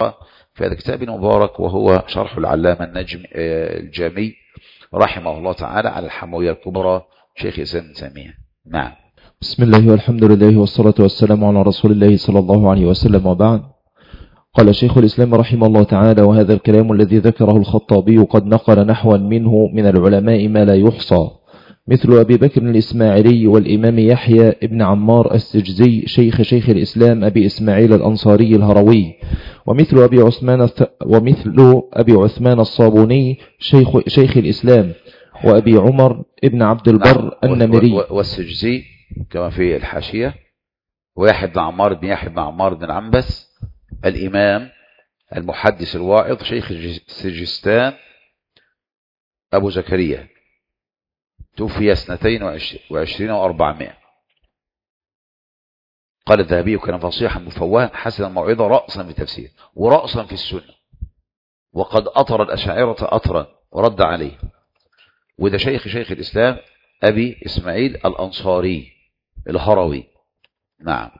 في هذا الكتاب المبارك وهو شرح العلامة النجم الجامي رحمه الله تعالى على الحموية الكبرى شيخ إسلام تيمية نعم بسم الله والحمد لله والصلاة والسلام على رسول الله صلى الله عليه وسلم وبعد قال شيخ الإسلام رحمه الله تعالى وهذا الكلام الذي ذكره الخطابي قد نقل نحوا منه من العلماء ما لا يحصى مثل أبي بكر الإسماعيلي والإمام يحيى ابن عمار السجزي شيخ شيخ الإسلام أبي إسماعيل الأنصاري الهروي ومثل أبي عثمان ومثل أبي عثمان الصابوني شيخ شيخ الإسلام وأبي عمر ابن عبد البر نعم. النمري والسجزي كما في الحاشية ويحيى بن عمار بن يحيى بن عمار بن العنبس الإمام المحدث الواعظ شيخ سجستان أبو زكريا توفي سنتين وعشرين وأربعمائة قال الذهبي كان فصيحا مفواها حسن الموعظة رأسا في التفسير ورأسا في السنة وقد أطر الأشاعرة أطرا ورد عليه وده شيخ شيخ الإسلام أبي إسماعيل الأنصاري الهروي نعم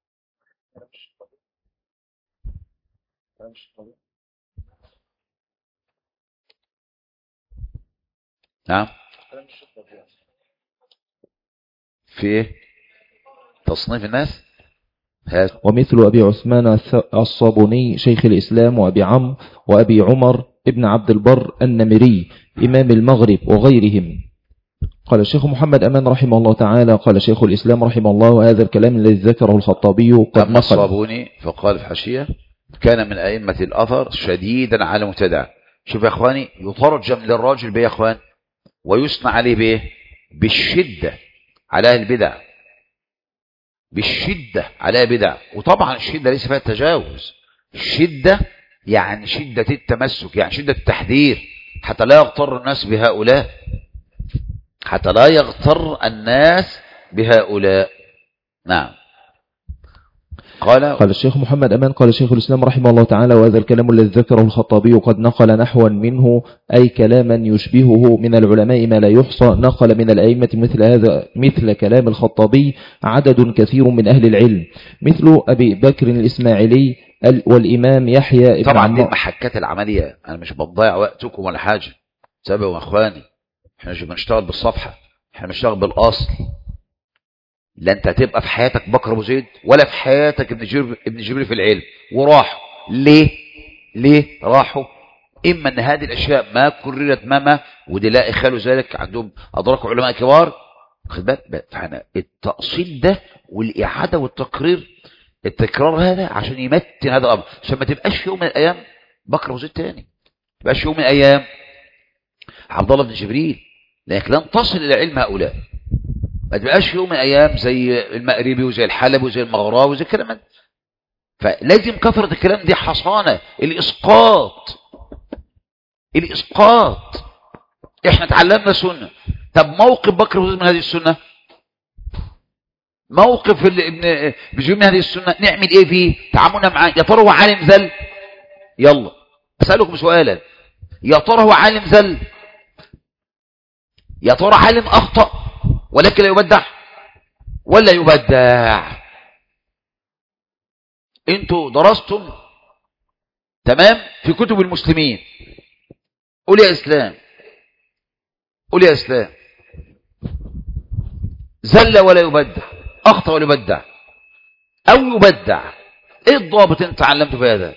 نعم في ايه تصنيف الناس هات ومثل أبي عثمان الصابوني شيخ الإسلام وأبي عم وأبي عمر ابن عبد البر النمري إمام المغرب وغيرهم قال الشيخ محمد أمان رحمه الله تعالى قال شيخ الإسلام رحمه الله وهذا الكلام الذي ذكره الخطابي قد أما الصابوني فقال في حشية كان من أئمة الأثر شديدا على المبتدع شوف يا أخواني يترجم للراجل بيه يا أخوان ويصنع عليه بيه بالشدة على البدع بالشدة على بدع وطبعا الشدة ليس فيها التجاوز الشدة يعني شدة التمسك يعني شدة التحذير حتى لا يغتر الناس بهؤلاء حتى لا يغتر الناس بهؤلاء نعم قال قال الشيخ محمد أمان قال شيخ الإسلام رحمه الله تعالى وهذا الكلام الذي ذكره الخطابي قد نقل نحوا منه أي كلاما يشبهه من العلماء ما لا يحصى نقل من الأئمة مثل هذا مثل كلام الخطابي عدد كثير من أهل العلم مثل أبي بكر الإسماعيلي والإمام يحيى طبعا دي المحكات العملية أنا مش بضيع وقتكم ولا حاجة سابقوا أخواني احنا مش بنشتغل بالصفحة احنا بنشتغل بالأصل لا انت هتبقى في حياتك بكر ابو زيد ولا في حياتك ابن جبريل ابن جبريل في العلم وراحوا ليه ليه راحوا اما ان هذه الاشياء ما كررت ماما ودي لا اخالوا ذلك عندهم ادراك علماء كبار خد بالك فاحنا التاصيل ده والاعاده والتقرير التكرار هذا عشان يمتن هذا الامر عشان ما تبقاش يوم من الايام بكر ابو زيد تاني ما تبقاش يوم من الايام عبد الله بن جبريل لكن لن تصل الى علم هؤلاء ما تبقاش يوم من الايام زي المغربي وزي الحلبي وزي المغراوي وزي الكلام ده فلازم كثرة الكلام دي حصانة الاسقاط الاسقاط احنا اتعلمنا سنة طب موقف بكر من هذه السنة موقف ابن بجيب من هذه السنة نعمل ايه فيه تعاملنا معاه يا ترى هو عالم ذل يلا اسألكم سؤالا يا ترى هو عالم ذل يا ترى عالم اخطأ ولكن لا يبدع ولا يبدع انتوا درستم تمام في كتب المسلمين قول يا اسلام قول يا اسلام زل ولا يبدع اخطا ولا يبدع او يبدع ايه الضابط انت علمته في هذا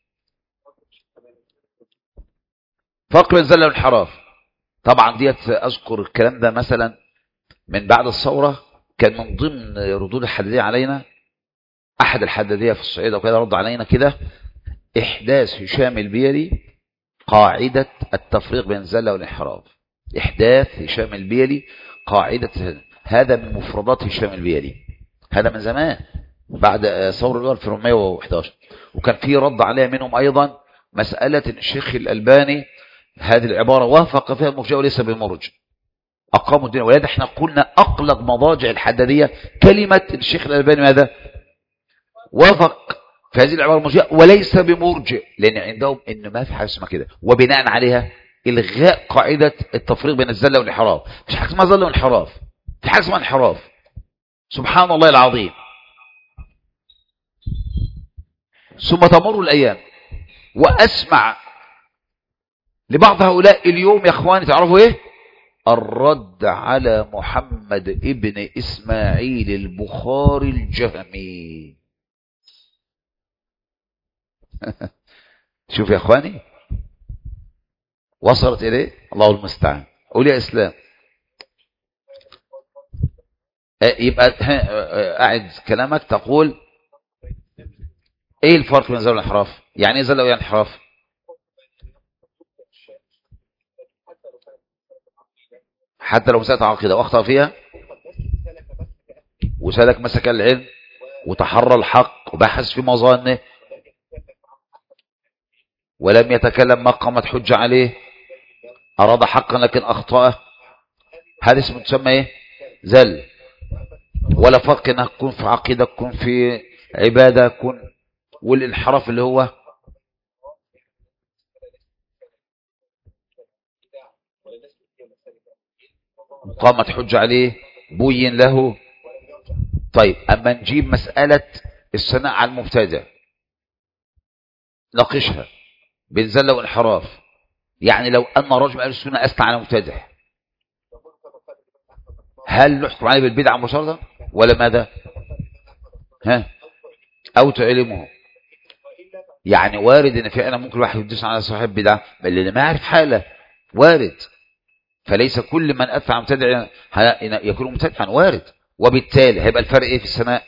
فقر الزل والانحراف طبعا ديت اذكر الكلام ده مثلا من بعد الثورة كان من ضمن ردود الحدادية علينا أحد الحدادية في الصعيد وكذا رد علينا كده إحداث هشام البيلي قاعدة التفريق بين الزلة والانحراف إحداث هشام البيلي قاعدة هذا من مفردات هشام البيلي هذا من زمان بعد ثورة الأول في 1911 وكان في رد عليها منهم أيضا مسألة الشيخ الألباني هذه العبارة وافق فيها المرجع وليس بالمرجع أقاموا الدين ولذا احنا قلنا أقلق مضاجع الحدادية كلمة الشيخ الألباني ماذا وافق في هذه العبارة المرجئة وليس بمرجع لأن عندهم إن ما في حاجة اسمها كده وبناء عليها إلغاء قاعدة التفريق بين الزلة والانحراف مش حاجة اسمها زلة وانحراف في حاجة اسمها انحراف سبحان الله العظيم ثم تمر الأيام وأسمع لبعض هؤلاء اليوم يا اخواني تعرفوا ايه الرد على محمد ابن اسماعيل البخاري الجهمي شوف يا اخواني وصلت اليه الله المستعان قول يا اسلام يبقى قاعد كلامك تقول ايه الفرق بين زلل والانحراف يعني ايه زلل والانحراف حتى لو مسألة عقيدة واخطأ فيها وسلك مسك العلم وتحرى الحق وبحث في مظانه ولم يتكلم ما قامت حجة عليه أراد حقا لكن أخطأه هذا اسمه تسمى ايه زل ولا فرق انك تكون في عقيدة تكون في عبادة تكون والانحراف اللي هو قامت حجة عليه بين له طيب أما نجيب مسألة الثناء على المبتدع ناقشها بين زلة وانحراف يعني لو أن رجل أهل السنة أثنى على مبتدع هل نحكم عليه بالبدعة مباشرة ولا ماذا ها أو تعلمه يعني وارد ان فعلا ممكن الواحد يدوس على صاحب بدعة بل اللي ما يعرف حاله وارد فليس كل من أدفع مبتدع يكون مبتدعا وارد وبالتالي هيبقى الفرق ايه في السماء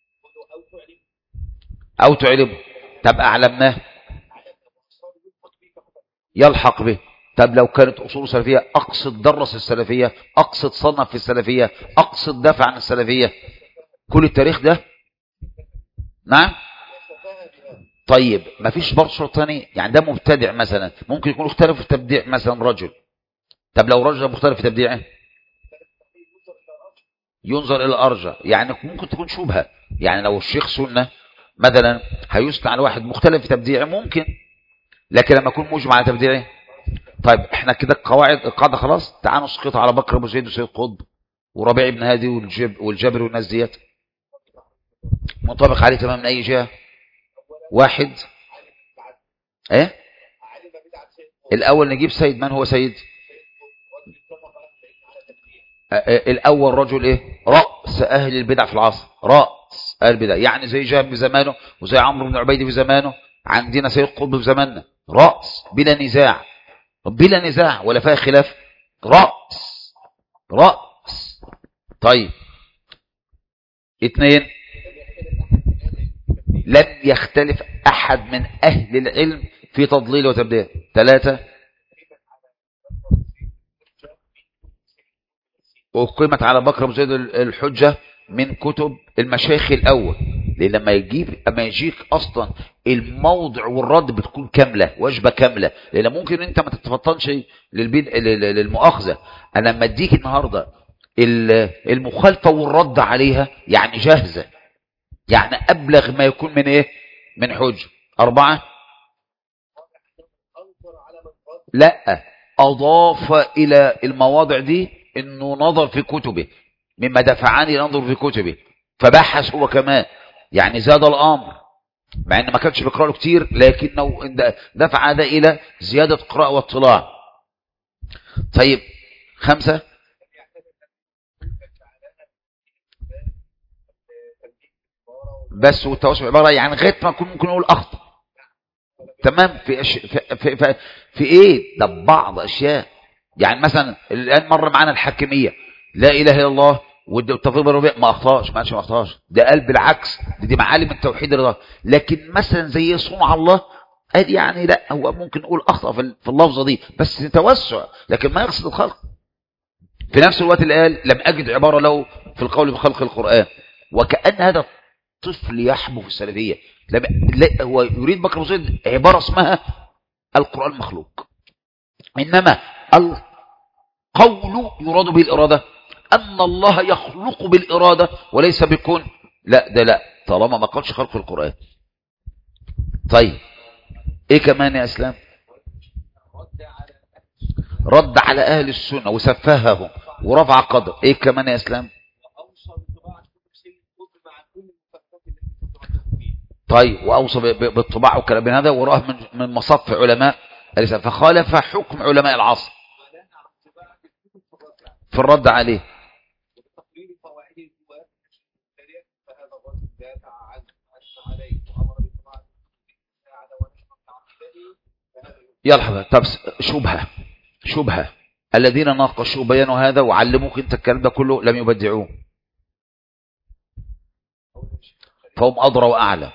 او تعلمه طب اعلمناه يلحق به طب لو كانت اصول سلفيه اقصد درس السلفيه اقصد صنف في السلفيه اقصد دافع عن السلفيه كل التاريخ ده نعم طيب ما فيش برضه شرط ثاني يعني ده مبتدع مثلا ممكن يكون اختلف في تبديع مثلا رجل طب لو رجل مختلف في تبديعه ينظر الى ارجع يعني ممكن تكون شبهه يعني لو الشيخ سنه مثلا هيثنى على واحد مختلف في تبديعه ممكن لكن لما يكون مجمع على تبديعه طيب احنا كده القواعد القاعده خلاص تعالوا نسقط على بكر ابو زيد وسيد قطب وربيع بن هادي والجب والجابر والناس ديت منطبق عليه تمام من اي جهه واحد ايه الاول نجيب سيد من هو سيد الاول رجل ايه راس اهل البدع في العصر راس اهل البدع يعني زي جاب في زمانه وزي عمرو بن عبيد في زمانه عندنا سيد قطب في زماننا راس بلا نزاع بلا نزاع ولا فيها خلاف راس راس طيب اثنين لم يختلف احد من اهل العلم في تضليل وتبديل ثلاثة أقيمت على بكر زيد الحجة من كتب المشايخ الأول لأن لما يجيب أما يجيك أصلا الموضع والرد بتكون كاملة وجبة كاملة لأن ممكن أنت ما تتفطنش للبيد... للمؤاخذة أنا لما أديك النهاردة المخالفة والرد عليها يعني جاهزة يعني أبلغ ما يكون من إيه من حجة أربعة لا أضاف إلى المواضع دي انه نظر في كتبه مما دفعني ننظر في كتبه فبحث هو كمان يعني زاد الامر مع ان ما كانش بيقرا له كتير لكنه دفع هذا الى زياده قراءه واطلاع طيب خمسة بس والتوسع عباره يعني غير ما نكون ممكن نقول اخطا تمام في, أش... في, في, في, في ايه ده بعض اشياء يعني مثلا الان مر معانا الحاكميه لا اله الا الله والتوفيق بالربيع ما اخطاش ما قالش ما اخطاش ده قال بالعكس دي, دي معالم التوحيد الرضا لكن مثلا زي صنع الله ادي يعني لا هو ممكن نقول اخطا في اللفظه دي بس توسع لكن ما يقصد الخلق في نفس الوقت اللي قال لم اجد عباره له في القول بخلق القران وكان هذا طفل يحبو في السلفيه لا هو يريد بكر زيد عباره اسمها القران مخلوق انما القول يراد به الإرادة أن الله يخلق بالإرادة وليس بكون لا ده لا طالما ما قالش خلق القرآن طيب ايه كمان يا اسلام رد على اهل السنة وسفههم ورفع قدر ايه كمان يا اسلام طيب وأوصى ب- ب- بالطباع وكلام من هذا وراه من من مصف علماء الإسلام فخالف حكم علماء العصر في الرد عليه تقرير فوائد الجواب الشريعة فهذا الرجل دافع عن أثنى عليه وأمر بالطاعة ساعد ونشر عقيدته فهذا يلا حبيبي طب س- شبهة شبهة الذين ناقشوا بيانوا هذا وعلموك انت الكلام ده كله لم يبدعوه فهم أدرى وأعلى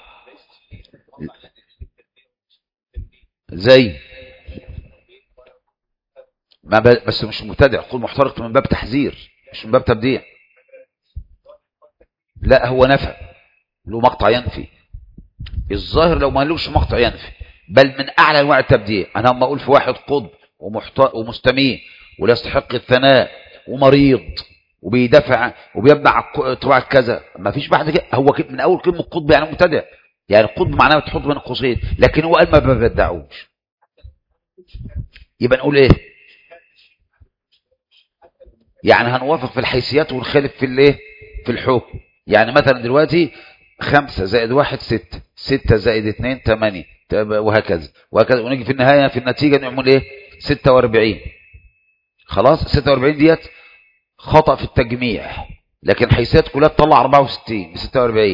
زي ما ب... بس مش مبتدع قول محترق من باب تحذير مش من باب تبديع لا هو نفى له مقطع ينفي الظاهر لو ما لوش مقطع ينفي بل من اعلى انواع التبديع انا لما اقول في واحد قطب ومحت... ومستميت ولا يستحق الثناء ومريض وبيدافع وبيبع طباع كذا ما فيش بعد كده هو كده من اول كلمه قطب يعني مبتدع يعني القطب معناه بتحط بين القوسين لكن هو قال ما ببدعوش يبقى نقول ايه يعني هنوافق في الحيثيات ونخالف في الايه في الحكم يعني مثلا دلوقتي خمسة زائد واحد ستة ستة زائد اتنين تمانية تب- وهكذا وهكذا ونيجي في النهاية في النتيجة نعمل ايه ستة واربعين خلاص ستة واربعين ديت خطأ في التجميع لكن حيثيات كلها تطلع 64 ب 46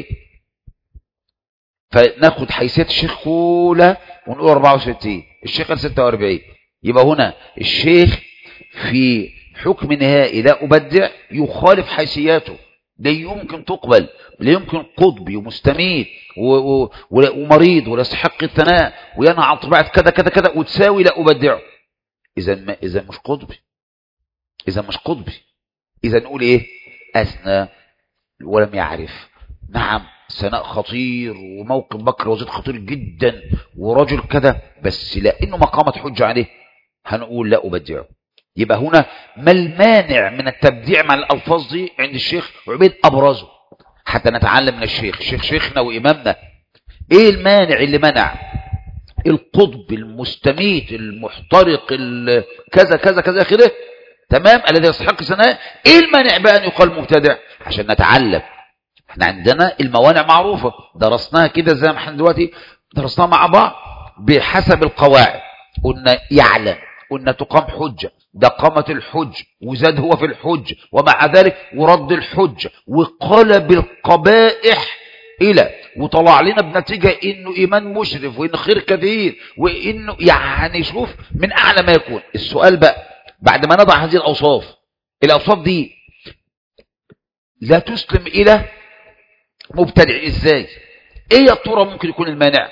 فناخد حيثيات الشيخ كلها ونقول 64 الشيخ قال 46 يبقى هنا الشيخ في حكم نهائي لا أبدع يخالف حيثياته لا يمكن تقبل لا يمكن قطبي ومستميت و- و- ولا- ومريض ولا يستحق الثناء وينهى عن طبيعة كذا كذا كذا وتساوي لا أبدعه إذا ما إذا مش قطبي إذا مش قطبي إذا نقول إيه أثنى ولم يعرف نعم ثناء خطير وموقف بكر وزيد خطير جدا ورجل كذا بس لأنه ما قامت حجة عليه هنقول لا أبدعه يبقى هنا ما المانع من التبديع مع الألفاظ دي عند الشيخ عبيد أبرزه حتى نتعلم من الشيخ الشيخ شيخنا وإمامنا إيه المانع اللي منع القطب المستميت المحترق ال- كذا كذا كذا كده تمام الذي يستحق ثناء ايه المانع بقى ان يقال مبتدع عشان نتعلم احنا عندنا الموانع معروفة درسناها كده زي ما احنا دلوقتي درسناها مع بعض بحسب القواعد قلنا يعلم قلنا تقام حجة ده قامت الحج وزاد هو في الحج ومع ذلك ورد الحج وقلب القبائح إلى وطلع لنا بنتيجة إنه إيمان مشرف وإنه خير كثير وإنه يعني شوف من أعلى ما يكون السؤال بقى بعد ما نضع هذه الأوصاف الأوصاف دي لا تسلم إلى مبتدع إزاي إيه يا ترى ممكن يكون المانع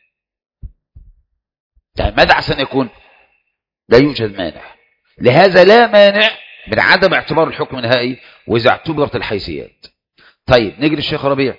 يعني ماذا عشان يكون لا يوجد مانع لهذا لا مانع من عدم اعتبار الحكم النهائي وإذا اعتبرت الحيثيات طيب نيجي للشيخ ربيع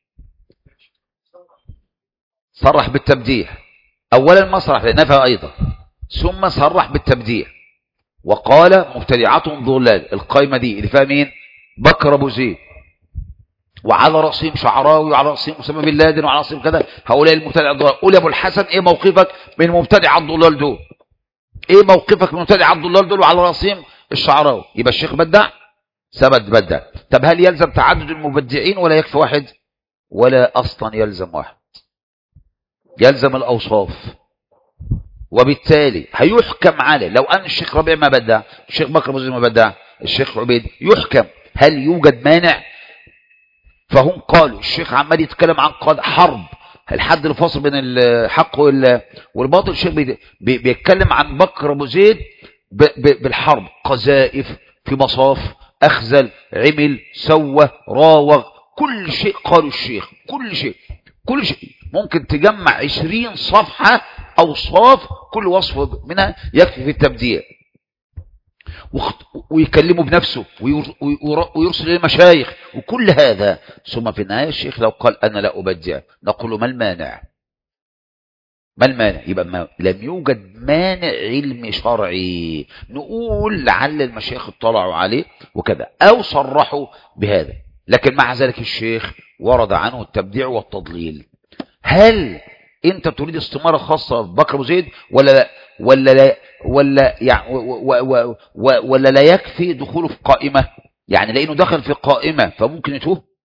صرح بالتبديع أولا ما صرح لنفى أيضا ثم صرح بالتبديع وقال مبتدعاتهم ضلال القائمة دي اللي فيها مين بكر أبو زيد وعلى رأسهم شعراوي وعلى رأسهم أسامة بن لادن وعلى رأسهم كذا هؤلاء المبتدع الضلال قول يا أبو الحسن إيه موقفك من مبتدع الضلال دول إيه موقفك من مبتدع الضلال دول وعلى رأسهم الشعراوي يبقى الشيخ بدع ثبت بدع طب هل يلزم تعدد المبدعين ولا يكفي واحد ولا أصلا يلزم واحد يلزم الأوصاف وبالتالي هيحكم عليه لو أن الشيخ ربيع ما بدع الشيخ بكر أبو زيد ما بدع الشيخ عبيد يحكم هل يوجد مانع فهم قالوا الشيخ عمال يتكلم عن قاد حرب الحد الفاصل بين الحق وال- والباطل الشيخ بي- بي- بيتكلم عن بكر ابو زيد ب- ب- بالحرب قذائف في مصاف اخزل عمل سوى راوغ كل شيء قالوا الشيخ كل شيء كل شيء ممكن تجمع عشرين صفحة أوصاف كل وصف منها يكفي في التبديع واخت- ويكلمه بنفسه وير- وير- ويرسل للمشايخ وكل هذا ثم في النهاية الشيخ لو قال أنا لا أبدع نقول له ما المانع ما المانع يبقى ما لم يوجد مانع علمي شرعي نقول لعل المشايخ اطلعوا عليه وكذا أو صرحوا بهذا لكن مع ذلك الشيخ ورد عنه التبديع والتضليل هل انت تريد استمارة خاصة ببكر أبو زيد ولا لا ولا لا ولا يعني و و و و ولا لا يكفي دخوله في قائمة يعني لانه دخل في قائمة فممكن يتوه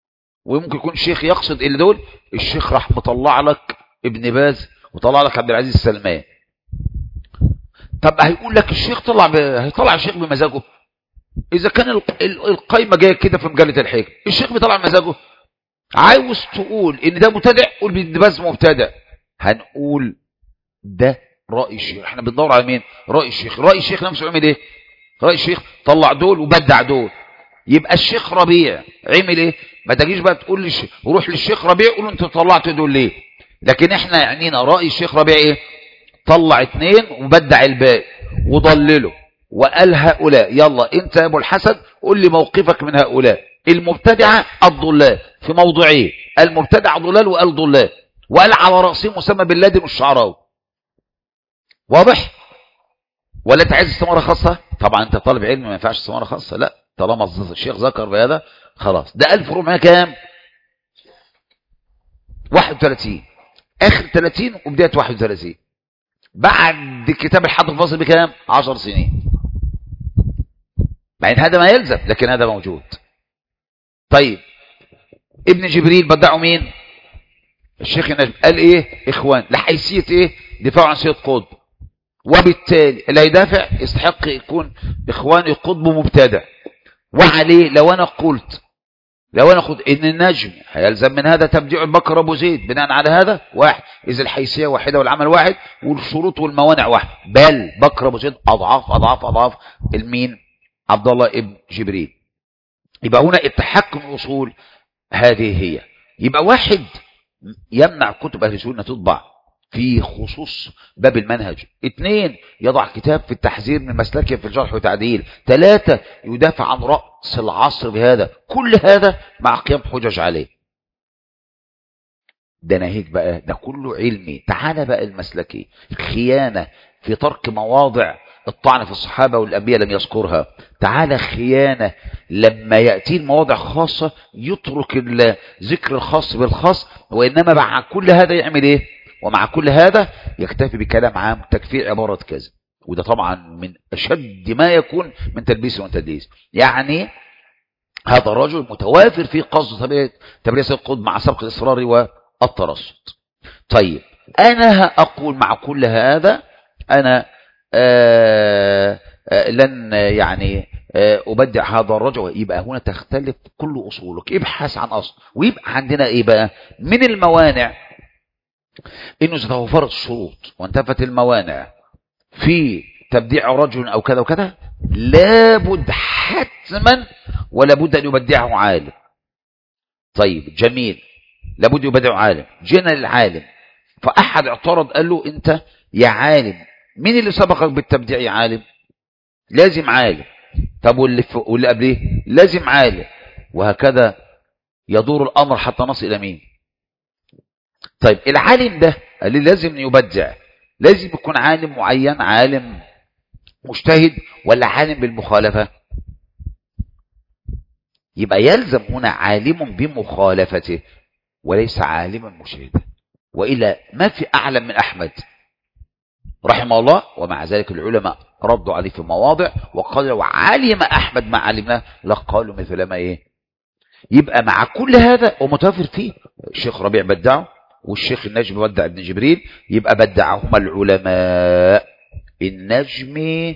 وممكن يكون الشيخ يقصد اللي دول الشيخ راح مطلع لك ابن باز وطلع لك عبد العزيز السلمان طب هيقول لك الشيخ طلع ب... هيطلع الشيخ بمزاجه اذا كان ال- ال- القايمه جايه كده في مجله الحكم الشيخ بيطلع بمزاجه عاوز تقول ان ده مبتدع قول ابن باز مبتدع هنقول ده راي الشيخ احنا بندور على مين راي الشيخ راي الشيخ نفسه عمل ايه راي الشيخ طلع دول وبدع دول يبقى الشيخ ربيع عمل ايه ما تجيش بقى تقول لي روح للشيخ ربيع قول له انت طلعت دول ليه لكن احنا يعنينا راي الشيخ ربيع ايه طلع اتنين وبدع الباقي وضلله وقال هؤلاء يلا انت يا ابو الحسن قول لي موقفك من هؤلاء المبتدعه الضلال في موضوعين المبتدع ضلال وقال ضلال وقال على راسهم اسامه بن لادن والشعراوي واضح ولا انت عايز استماره خاصه طبعا انت طالب علم ما ينفعش استماره خاصه لا طالما الشيخ ذكر بهذا خلاص ده 1400 كام 31 اخر 30 وبدايه 31 بعد كتاب الحد الفاصل بكام 10 سنين مع ان هذا ما يلزم لكن هذا موجود طيب ابن جبريل بدعوا مين الشيخ النجم قال ايه اخوان لحيثيه ايه دفاع عن سيد قطب وبالتالي اللي هيدافع يستحق يكون اخوان القطب مبتدع وعليه لو انا قلت لو انا قلت ان النجم هيلزم من هذا تبديع بكر ابو زيد بناء على هذا واحد اذا الحيثيه واحده والعمل واحد والشروط والموانع واحد بل بكر ابو زيد اضعاف اضعاف اضعاف المين عبد الله ابن جبريل يبقى هنا التحكم الاصول هذه هي يبقى واحد يمنع كتب اهل السنه تطبع في خصوص باب المنهج اثنين يضع كتاب في التحذير من مسلكه في الجرح والتعديل ثلاثة يدافع عن رأس العصر بهذا كل هذا مع قيام حجج عليه ده ناهيك بقى ده كله علمي تعالى بقى المسلكي خيانة في ترك مواضع الطعن في الصحابة والأنبياء لم يذكرها تعالى خيانة لما يأتي المواضع خاصة يترك الذكر الخاص بالخاص وإنما مع كل هذا يعمل إيه ومع كل هذا يكتفي بكلام عام تكفير عبارة كذا وده طبعا من أشد ما يكون من تلبيس وتدليس يعني هذا الرجل متوافر في قصد تبريس القد مع سبق الإصرار والترصد طيب أنا أقول مع كل هذا أنا آآ آآ لن يعني أبدع هذا الرجل يبقى هنا تختلف كل أصولك ابحث عن أصل ويبقى عندنا إيه بقى من الموانع انه ستوفرت الشروط وانتفت الموانع في تبديع رجل او كذا وكذا لابد حتما ولا بد ان يبدعه عالم طيب جميل لابد يبدعه عالم جينا للعالم فاحد اعترض قال له انت يا عالم مين اللي سبقك بالتبديع يا عالم لازم عالم طب واللي واللي قبليه لازم عالم وهكذا يدور الامر حتى نصل الى مين طيب العالم ده قال لي لازم يبدع لازم يكون عالم معين عالم مجتهد ولا عالم بالمخالفة يبقى يلزم هنا عالم بمخالفته وليس عالما مجتهدا وإلا ما في أعلم من أحمد رحمه الله ومع ذلك العلماء ردوا عليه في مواضع وقالوا علم أحمد ما علمناه لقالوا مثل ما إيه يبقى مع كل هذا ومتوفر فيه الشيخ ربيع بدعه والشيخ النجم بدع ابن جبريل يبقى بدعهما العلماء النجم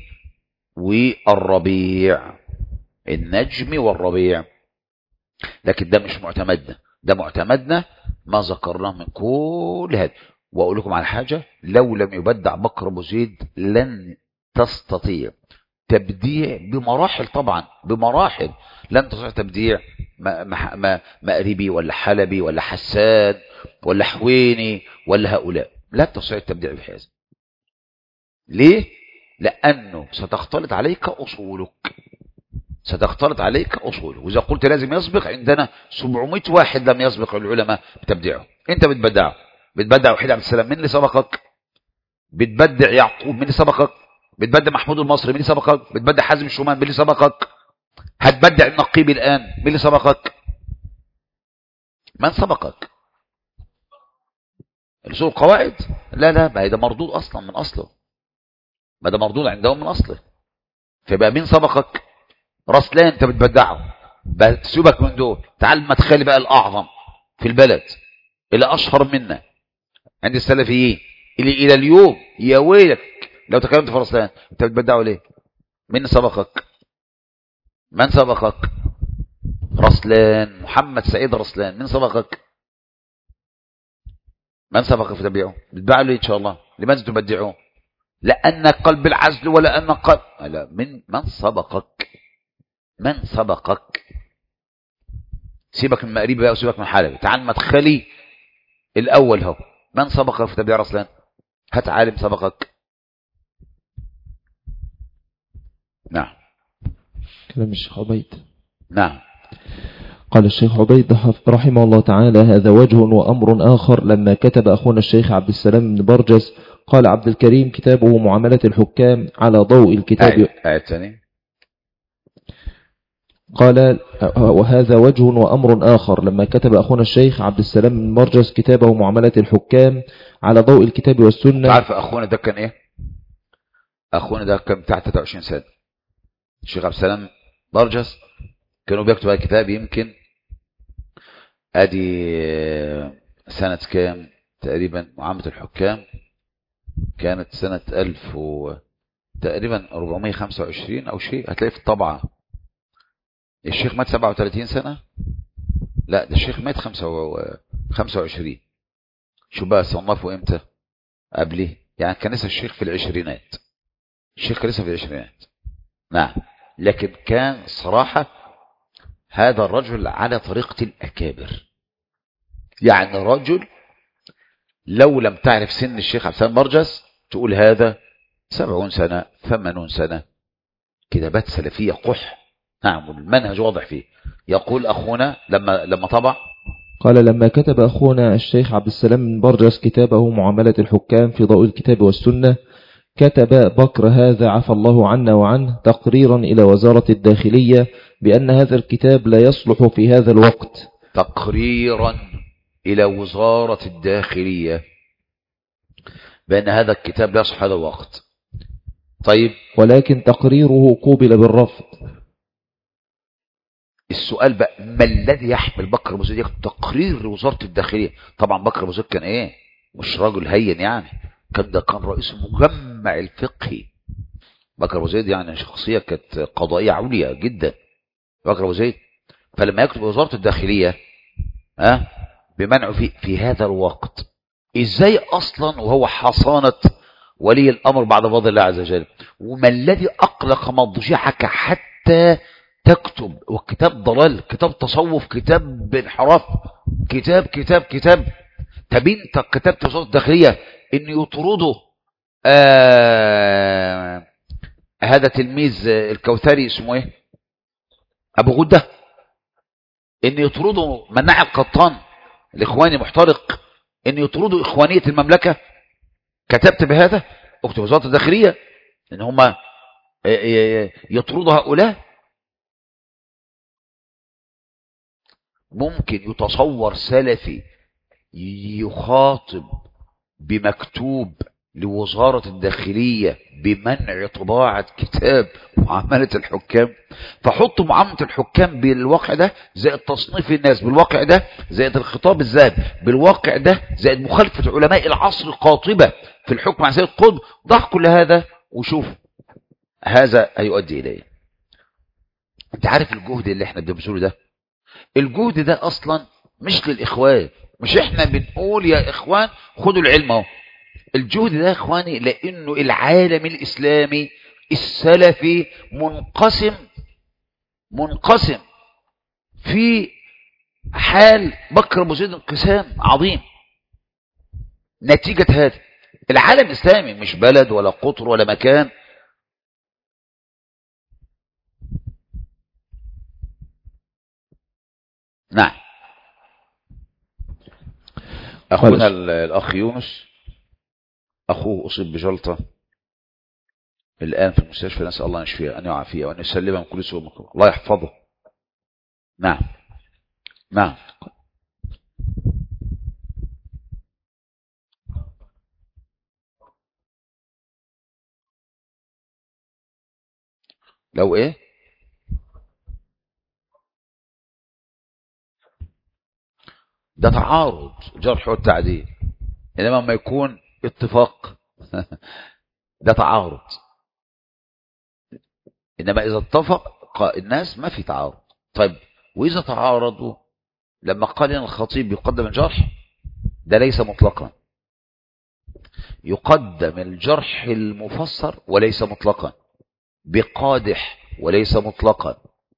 والربيع النجم والربيع لكن ده مش معتمدنا ده معتمدنا ما ذكرناه من كل هذا واقول لكم على حاجه لو لم يبدع بكر ابو زيد لن تستطيع تبديع بمراحل طبعا بمراحل لن تستطيع تبديع مأربي ولا حلبي ولا حسان ولا حويني ولا هؤلاء لا تستطيع التبديع في هذا ليه لأنه ستختلط عليك أصولك ستختلط عليك أصوله وإذا قلت لازم يسبق عندنا 700 واحد لم يسبق العلماء بتبديعه أنت بتبدعه بتبدع وحيد عبد السلام مين اللي سبقك بتبدع يعقوب مين اللي سبقك بتبدع محمود المصري مين اللي سبقك بتبدع حازم الشومان مين اللي سبقك هتبدع النقيب الآن مين اللي سبقك من سبقك الاصول القواعد لا لا ما ده مردود اصلا من اصله ما ده مردود عندهم من اصله فيبقى مين سبقك رسلان انت بتبدعه بس سيبك من دول تعال ما تخلي بقى الأعظم في البلد اللي أشهر منا عند السلفيين اللي إلى اليوم يا ويلك لو تكلمت في رسلان أنت بتبدعوا ليه من سبقك من سبقك رسلان محمد سعيد رسلان من سبقك من سبقك في تبعه بتبعوا ليه إن شاء الله لماذا تبدعون لأن قلب العزل ولا أن قلب لا من من سبقك من سبقك سيبك من مقريب بقى وسيبك من حلبي تعال مدخلي الأول هو من سبقك في تبع رسلان هات عالم سبقك نعم كلام الشيخ عبيد نعم قال الشيخ عبيد حف- رحمه الله تعالى هذا وجه وأمر آخر لما كتب أخونا الشيخ عبد السلام بن برجس قال عبد الكريم كتابه معاملة الحكام على ضوء الكتاب آية آية ثانية قال وهذا وجه وأمر آخر لما كتب أخونا الشيخ عبد السلام بن برجس كتابه معاملة الحكام على ضوء الكتاب والسنة تعرف أخونا ده كان إيه أخونا ده كان بتاع 23 سنة الشيخ عبد السلام برجس كانوا بيكتبوا هذا الكتاب يمكن ادي آه، سنة كام تقريبا معاملة الحكام كانت سنة ألف و تقريبا 425 أو شيء هتلاقي في الطبعة الشيخ مات 37 سنة لا ده الشيخ مات 25 شو بقى صنفوا امتى قبليه يعني كان لسه الشيخ في العشرينات الشيخ كان لسه في العشرينات نعم لكن كان صراحة هذا الرجل على طريقة الأكابر يعني رجل لو لم تعرف سن الشيخ عبد السلام برجس تقول هذا سبعون سنة ثمانون سنة كتابات سلفية قح نعم والمنهج واضح فيه يقول أخونا لما لما طبع قال لما كتب أخونا الشيخ عبد السلام بن برجس كتابه معاملة الحكام في ضوء الكتاب والسنة كتب بكر هذا عفى الله عنا وعنه تقريرا إلى وزارة الداخلية بأن هذا الكتاب لا يصلح في هذا الوقت تقريرا إلى وزارة الداخلية بأن هذا الكتاب لا يصح هذا الوقت طيب ولكن تقريره قوبل بالرفض السؤال بقى ما الذي يحمل بكر ابو زيد يكتب تقرير لوزاره الداخليه طبعا بكر ابو زيد كان ايه مش راجل هين يعني كان ده كان رئيس المجمع الفقهي بكر ابو زيد يعني شخصيه كانت قضائيه عليا جدا بكر ابو زيد فلما يكتب وزاره الداخليه ها بمنعه في في هذا الوقت ازاي اصلا وهو حصانه ولي الامر بعد فضل الله عز وجل وما الذي اقلق مضجعك حتى تكتب والكتاب ضلال كتاب تصوف كتاب انحراف كتاب كتاب كتاب طب انت كتبت وزاره الداخليه ان يطردوا آه هذا تلميذ الكوثري اسمه ايه ابو غده ان يطردوا مناع القطان الاخواني محترق ان يطردوا اخوانيه المملكه كتبت بهذا اكتب وزاره الداخليه ان هم يطردوا هؤلاء ممكن يتصور سلفي يخاطب بمكتوب لوزارة الداخلية بمنع طباعة كتاب معاملة الحكام فحط معاملة الحكام بالواقع ده زائد تصنيف الناس بالواقع ده زائد الخطاب الذهبي بالواقع ده زائد مخالفة علماء العصر قاطبة في الحكم على سيد قطب ضع كل هذا وشوف هذا هيؤدي إليه انت عارف الجهد اللي احنا بنبذله ده الجهد ده اصلا مش للاخوان مش احنا بنقول يا اخوان خدوا العلم اهو الجهد ده يا اخواني لانه العالم الاسلامي السلفي منقسم منقسم في حال بكر ابو زيد انقسام عظيم نتيجة هذا العالم الاسلامي مش بلد ولا قطر ولا مكان نعم أخونا الأخ يونس أخوه أصيب بجلطة الآن في المستشفى نسأل الله أن يشفيه أن يعافيه وأن يسلمه من كل سوء مكروه الله يحفظه نعم نعم لو ايه ده تعارض الجرح والتعديل انما لما يكون اتفاق ده تعارض انما اذا اتفق الناس ما في تعارض طيب واذا تعارضوا لما قال ان الخطيب يقدم الجرح ده ليس مطلقا يقدم الجرح المفسر وليس مطلقا بقادح وليس مطلقا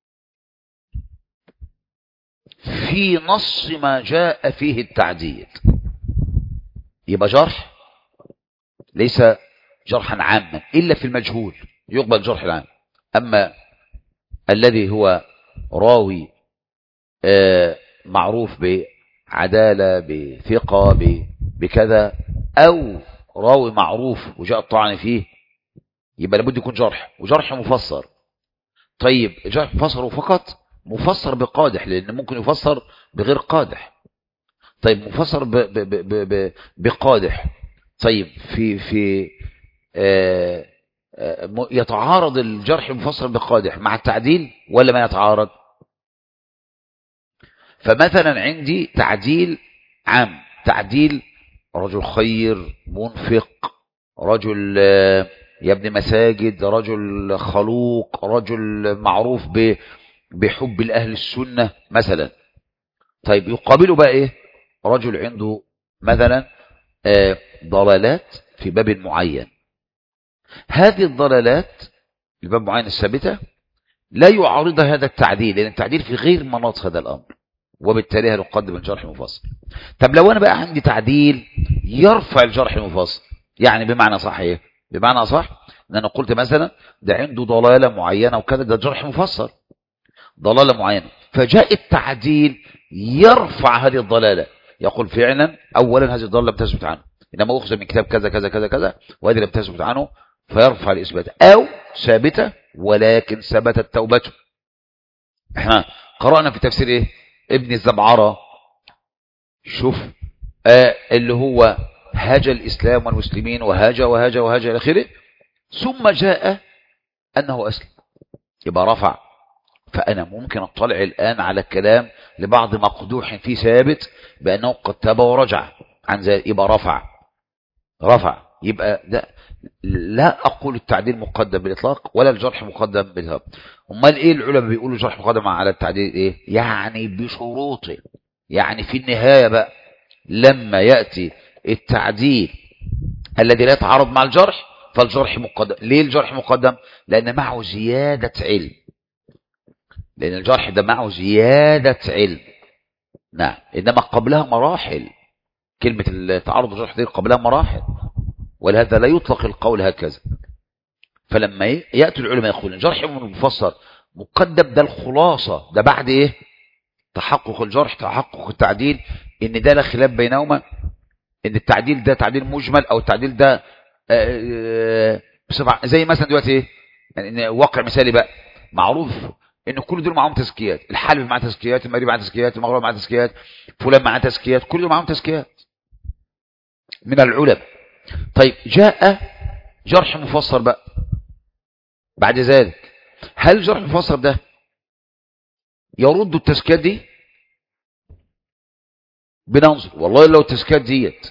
في نص ما جاء فيه التعديل يبقى جرح ليس جرحا عاما إلا في المجهول يقبل جرح العام أما الذي هو راوي آه معروف بعدالة بثقة بكذا أو راوي معروف وجاء الطعن فيه يبقى لابد يكون جرح وجرح مفسر طيب جرح مفسر فقط مفسر بقادح لأن ممكن يفسر بغير قادح طيب مفسر ب ب ب ب بقادح طيب في في آه آه يتعارض الجرح المفسر بقادح مع التعديل ولا ما يتعارض فمثلا عندي تعديل عام تعديل رجل خير منفق رجل يبني مساجد رجل خلوق رجل معروف بحب الأهل السنة مثلا طيب يقابله بقى ايه رجل عنده مثلا ضلالات في باب معين هذه الضلالات الباب معين الثابتة لا يعارض هذا التعديل لأن التعديل في غير مناط هذا الأمر وبالتالي هنقدم الجرح المفصل طب لو أنا بقى عندي تعديل يرفع الجرح المفصل يعني بمعنى صح ايه بمعنى صح ان انا قلت مثلا ده عنده ضلالة معينة وكذا ده جرح مفصل ضلالة معينة فجاء التعديل يرفع هذه الضلالة يقول فعلا اولا هذه الضلالة لم تثبت عنه انما اخذ من كتاب كذا كذا كذا كذا وهذه لم تثبت عنه فيرفع الاثبات او ثابته ولكن ثبتت توبته احنا قرانا في تفسير ايه ابن الزبعره شوف آه اللي هو هاج الاسلام والمسلمين وهاج وهاج وهاج الى اخره ثم جاء انه اسلم يبقى رفع فانا ممكن اطلع الان على الكلام لبعض مقدوح فيه ثابت بانه قد تاب ورجع عن ذلك يبقى رفع رفع يبقى ده لا أقول التعديل مقدم بالإطلاق ولا الجرح مقدم بالإطلاق أمال إيه العلماء بيقولوا جرح مقدم على التعديل إيه يعني بشروطه يعني في النهاية بقى لما يأتي التعديل الذي لا يتعارض مع الجرح فالجرح مقدم ليه الجرح مقدم لأن معه زيادة علم لأن الجرح ده معه زيادة علم نعم إنما قبلها مراحل كلمة التعارض والجرح دي قبلها مراحل ولهذا لا يطلق القول هكذا فلما يأتي العلماء يقولون الجرح المفسر مقدم ده الخلاصة ده بعد ايه تحقق الجرح تحقق التعديل ان ده لا خلاف بينهما ان التعديل ده تعديل مجمل او التعديل ده بصفة زي مثلا دلوقتي ايه يعني واقع مثالي بقى معروف ان كل دول معاهم تزكيات الحالف معاه تزكيات المريض معاه تزكيات المغرب معاه تزكيات فلان معاه تزكيات كل دول معاهم تزكيات من العلماء طيب جاء جرح مفسر بقى بعد ذلك هل الجرح المفسر ده يرد التزكيات دي بننظر والله لو التزكيات ديت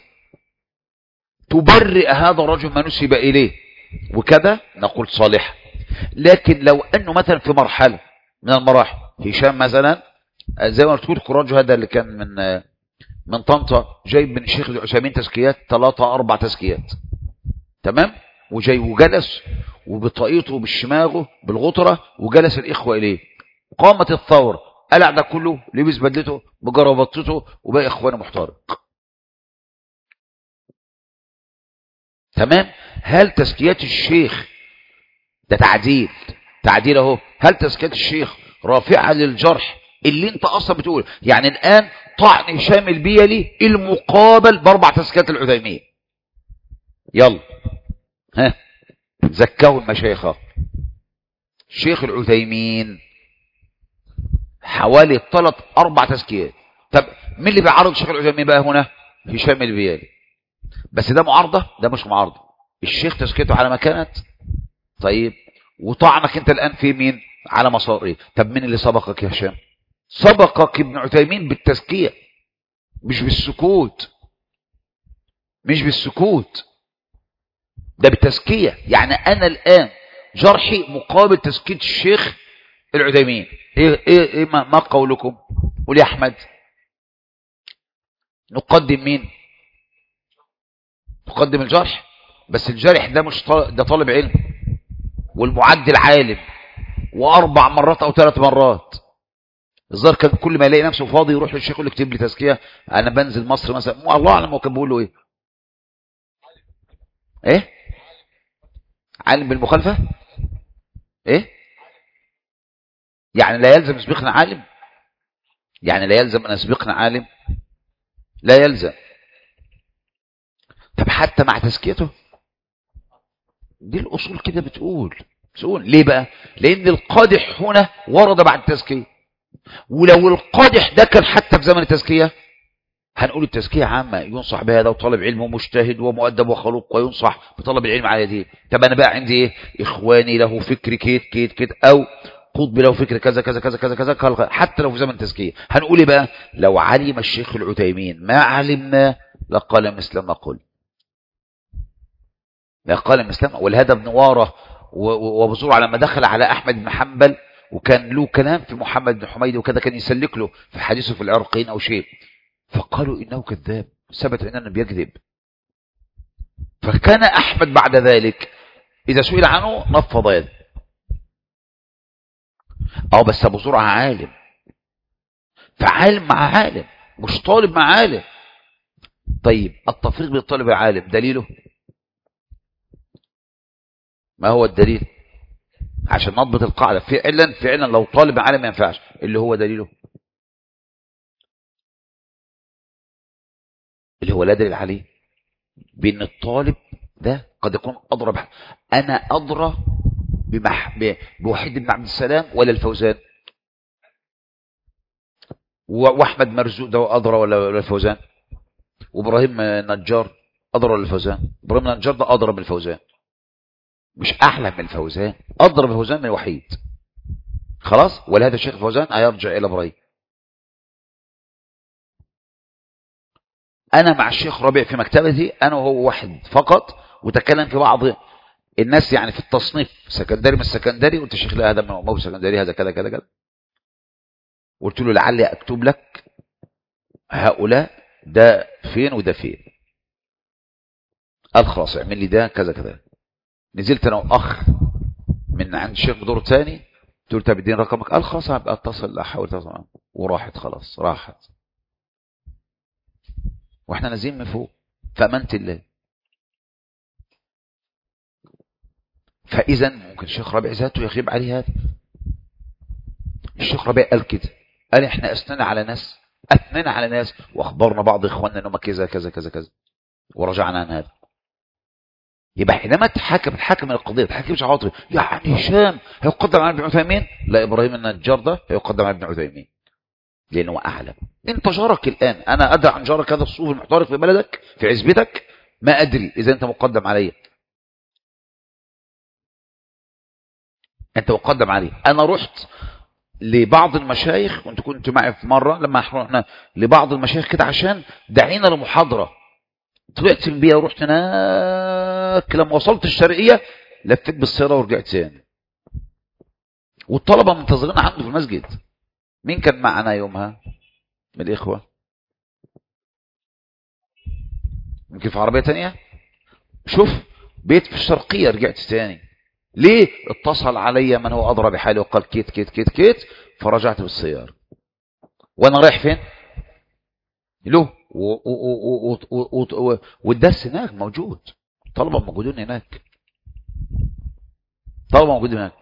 تبرئ هذا الرجل ما نسب إليه وكذا نقول صالح لكن لو أنه مثلا في مرحلة من المراحل هشام مثلا زي ما قلت لكم الرجل هذا اللي كان من من طنطا جايب من الشيخ العثيمين تزكيات ثلاثة أربع تزكيات تمام وجاي وجلس وبطاقيته بالشماغه بالغطرة وجلس الإخوة إليه قامت الثورة قلع ده كله لبس بدلته بجربطته وبقى إخوانه محترق تمام هل تزكيات الشيخ ده تعديل تعديل اهو هل تزكيات الشيخ رافعة للجرح اللي انت اصلا بتقول يعني الان طعن هشام البيلي المقابل باربع تزكيات العثيمين يلا ها زكاه المشايخ شيخ العثيمين حوالي ثلاث اربع تزكيات طب مين اللي بيعارض شيخ العثيمين بقى هنا هشام البيلي بس ده معارضه ده مش معارضه الشيخ تزكيته على ما كانت طيب وطعنك انت الان في مين على مسار ايه طب مين اللي سبقك يا هشام سبقك ابن عثيمين بالتزكيه مش بالسكوت مش بالسكوت ده بالتزكية يعني أنا الآن جرحي مقابل تزكية الشيخ العديمين إيه, إيه, إيه ما, ما قولكم قول يا أحمد نقدم مين نقدم الجرح بس الجارح ده مش طالب ده طالب علم والمعدل عالم واربع مرات او ثلاث مرات الظاهر كان كل ما يلاقي نفسه فاضي يروح للشيخ يقول له اكتب لي تزكيه انا بنزل مصر مثلا الله اعلم هو كان بيقول له ايه ايه عالم بالمخالفه ايه يعني لا يلزم يسبقنا عالم يعني لا يلزم ان يسبقنا عالم لا يلزم طب حتى مع تزكيته دي الأصول كده بتقول بتقول ليه بقى لأن القادح هنا ورد بعد التزكية ولو القادح ده كان حتى في زمن التزكية هنقول التزكية عامة ينصح بهذا وطالب علم ومجتهد ومؤدب وخلوق وينصح بطلب العلم على دي طب أنا بقى عندي إيه إخواني له فكر كيت كيت كيت أو قطب له فكر كذا كذا كذا كذا كذا حتى لو في زمن التزكية هنقول إيه بقى لو علم الشيخ العتيمين ما علمنا لقال مثل ما قل قال الإسلام والهدى بن واره وبزور لما دخل على أحمد بن حنبل وكان له كلام في محمد بن حميد وكذا كان يسلك له في حديثه في العرقين أو شيء فقالوا إنه كذاب ثبت أنه بيكذب فكان أحمد بعد ذلك إذا سئل عنه نفض يده أو بس أبو زرعة عالم فعالم مع عالم مش طالب مع عالم طيب التفريق بين الطالب والعالم دليله ما هو الدليل عشان نضبط القاعدة فعلا فعلا لو طالب عالم ما ينفعش اللي هو دليله اللي هو لا دليل عليه بان الطالب ده قد يكون اضرى بح... انا اضرى بمح... بوحيد بن عبد السلام ولا الفوزان واحمد مرزوق ده اضرى ولا الفوزان وابراهيم نجار اضرى ولا الفوزان ابراهيم نجار ده اضرى بالفوزان مش احلى من الفوزان اضرب الفوزان من الوحيد خلاص ولهذا الشيخ الفوزان هيرجع الى ابراهيم انا مع الشيخ ربيع في مكتبتي انا وهو واحد فقط وتكلم في بعض الناس يعني في التصنيف سكندري من السكندري قلت الشيخ لا هذا من مو سكندري هذا كذا كذا كذا قلت له لعلي اكتب لك هؤلاء ده فين وده فين قال خلاص اعمل لي ده كذا كذا نزلت انا واخ من عند الشيخ بدور تاني قلت له طب اديني رقمك قال خلاص هبقى اتصل احاول اتصل وراحت خلاص راحت واحنا نازلين من فوق فامنت الله فاذا ممكن الشيخ ربيع ذاته يغيب عليه هذا الشيخ ربيع قال كده قال احنا اثننا على ناس اثننا على ناس واخبرنا بعض اخواننا انهم كذا كذا كذا كذا ورجعنا عن هذا يبقى حينما تحكم الحاكم القضيه تحكمش عاطفي يعني هشام هيقدم على ابن عثيمين لا ابراهيم النجار ده هيقدم على ابن عثيمين لانه اعلم انت جارك الان انا ادري عن جارك هذا الصوف المحترق في بلدك في عزبتك ما ادري اذا انت مقدم علي انت مقدم علي انا رحت لبعض المشايخ وانت كنت معي في مره لما رحنا لبعض المشايخ كده عشان دعينا لمحاضره طلعت من بيها ورحت هناك لما وصلت الشرقية لفيت بالسيارة ورجعت تاني والطلبة منتظرين عنده في المسجد مين كان معنا يومها من الإخوة يمكن في عربية تانية شوف بيت في الشرقية رجعت تاني ليه اتصل علي من هو أضرى بحالي وقال كيت كيت كيت كيت فرجعت بالسيارة وانا رايح فين له والدرس هناك موجود طلبة موجودين هناك طلبة موجودين هناك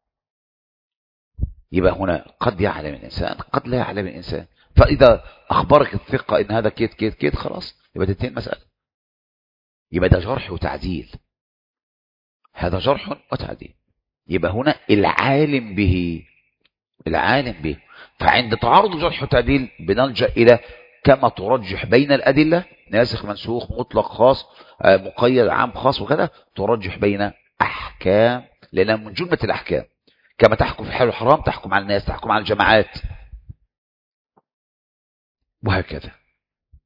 يبقى هنا قد يعلم الإنسان قد لا يعلم الإنسان فإذا أخبرك الثقة إن هذا كيت كيت كيت خلاص يبقى تنتهي المسألة يبقى ده جرح وتعديل هذا جرح وتعديل يبقى هنا العالم به العالم به فعند تعارض جرح وتعديل بنلجأ إلى كما ترجح بين الأدلة ناسخ منسوخ مطلق خاص مقيد عام خاص وكذا ترجح بين أحكام لأنها من جملة الأحكام كما تحكم في حال الحرام تحكم على الناس تحكم على الجماعات وهكذا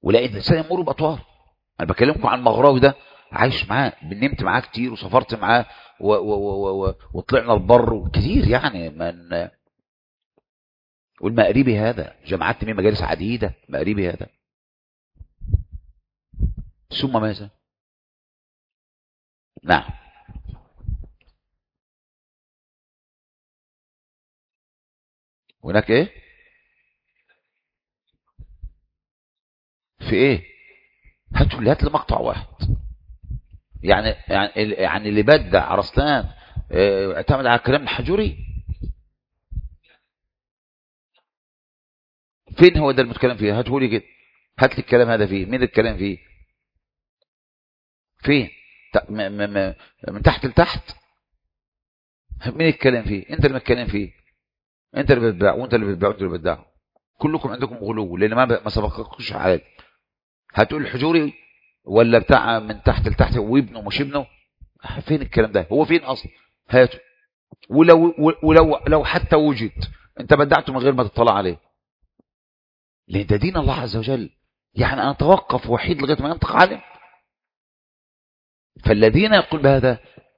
ولا الانسان يمر باطوار انا بكلمكم عن المغراوي ده عايش معاه نمت معاه كتير وسافرت معاه و و و و وطلعنا البر كتير يعني من والمقربي هذا جمعت من مجالس عديدة مقربي هذا ثم ماذا نعم هناك ايه في ايه هاتوا لي هات لي مقطع واحد يعني يعني يعني اللي بدع رسلان اه، اعتمد على كلام الحجوري فين هو ده المتكلم فيه هاته لي كده هات لي الكلام هذا فيه مين الكلام فيه فين ت- م- م- م- من تحت لتحت مين الكلام فيه انت اللي متكلم فيه انت اللي بتبيع وانت اللي بتبيع وانت اللي بتبيع كلكم عندكم غلو لان ما ب- ما سبقكوش على هتقول الحجوري ولا بتاع من تحت لتحت وابنه مش ابنه فين الكلام ده هو فين اصلا هاته ولو ولو لو حتى وجد انت بدعته من غير ما تطلع عليه لان ده دين الله عز وجل يعني انا اتوقف وحيد لغايه ما ينطق عالم فالذين يقول بهذا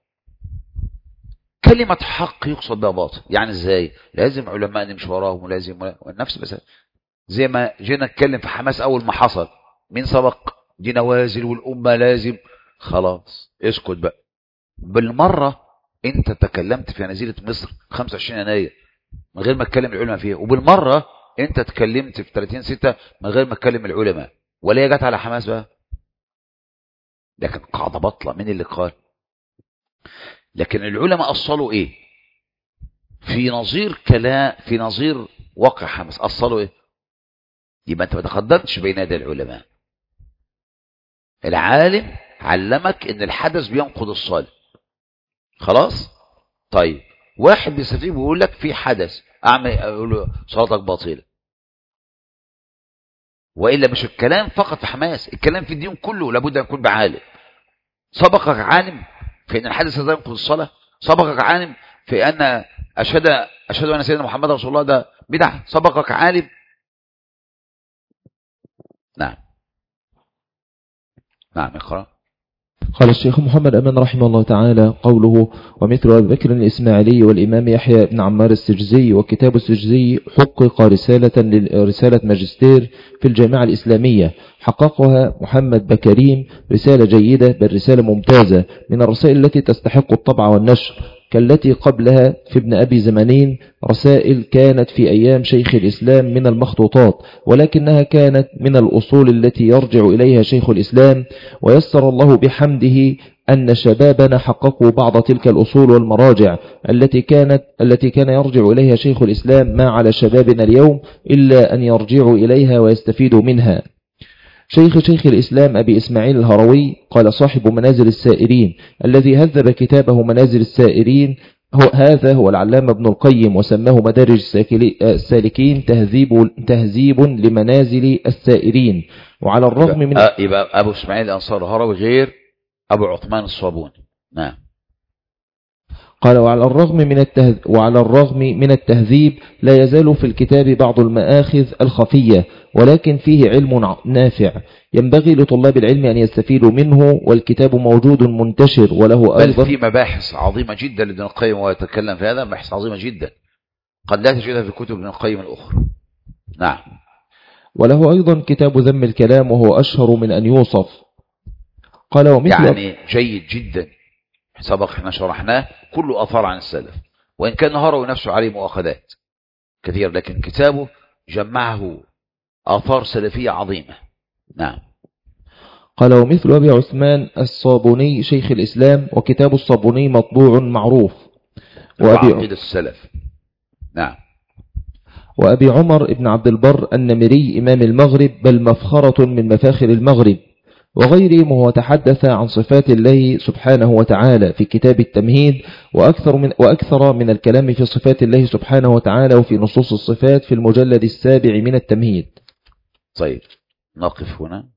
كلمة حق يقصد بها باطل يعني ازاي لازم علماء نمشي وراهم ولازم نفس بس زي ما جينا نتكلم في حماس اول ما حصل مين سبق دي نوازل والامه لازم خلاص اسكت بقى بالمره انت تكلمت في نزيله مصر 25 يناير من غير ما تكلم العلماء فيها وبالمره انت تكلمت في 30 6 من غير ما تكلم العلماء ولا هي جت على حماس بقى لكن قاعده بطله مين اللي قال لكن العلماء اصلوا ايه في نظير كلام في نظير واقع حماس اصلوا ايه يبقى انت ما تقدمتش بين يدي العلماء العالم علمك ان الحدث بينقض الصلاه خلاص طيب واحد بيستفيد ويقول لك في حدث اعمل اقول له صلاتك باطله والا مش الكلام فقط في حماس الكلام في الدين كله لابد ان يكون بعالم سبقك عالم في ان الحدث لا ينقض الصلاه سبقك عالم في ان اشهد اشهد ان سيدنا محمد رسول الله ده بدعه سبقك عالم نعم نعم اقرا قال الشيخ محمد أمن رحمه الله تعالى قوله ومثل أبي بكر الإسماعيلي والإمام يحيى بن عمار السجزي وكتاب السجزي حقق رسالة رسالة ماجستير في الجامعة الإسلامية حققها محمد بكريم رسالة جيدة بل رسالة ممتازة من الرسائل التي تستحق الطبع والنشر كالتي قبلها في ابن أبي زمانين رسائل كانت في أيام شيخ الإسلام من المخطوطات ولكنها كانت من الأصول التي يرجع إليها شيخ الإسلام ويسر الله بحمده أن شبابنا حققوا بعض تلك الأصول والمراجع التي كانت التي كان يرجع إليها شيخ الإسلام ما على شبابنا اليوم إلا أن يرجعوا إليها ويستفيدوا منها شيخ شيخ الإسلام أبي إسماعيل الهروي قال صاحب منازل السائرين الذي هذب كتابه منازل السائرين هو هذا هو العلامة ابن القيم وسماه مدارج الساكلي- السالكين تهذيب, تهذيب لمنازل السائرين وعلى الرغم من آه، يبقى ابو اسماعيل الانصار الهروي غير ابو عثمان الصابوني نعم قال وعلى الرغم من التهذ وعلى الرغم من التهذيب لا يزال في الكتاب بعض المآخذ الخفية ولكن فيه علم ع- نافع ينبغي لطلاب العلم أن يستفيدوا منه والكتاب موجود منتشر وله بل أيضا في مباحث عظيمة جدا لابن القيم وهو يتكلم في هذا مباحث عظيمة جدا قد لا تجدها في كتب ابن القيم الأخرى نعم وله أيضا كتاب ذم الكلام وهو أشهر من أن يوصف قال ومثل يعني جيد جدا سبق احنا شرحناه كله أثار عن السلف وإن كان هروي نفسه عليه مؤاخذات كثير لكن كتابه جمعه آثار سلفية عظيمة نعم قال ومثل أبي عثمان الصابوني شيخ الإسلام وكتاب الصابوني مطبوع معروف وأبي, وعقيدة السلف نعم وأبي عمر بن عبد البر النمري إمام المغرب بل مفخرة من مفاخر المغرب وغيرهم هو تحدث عن صفات الله سبحانه وتعالى في كتاب التمهيد وأكثر من, وأكثر من الكلام في صفات الله سبحانه وتعالى وفي نصوص الصفات في المجلد السابع من التمهيد طيب نقف هنا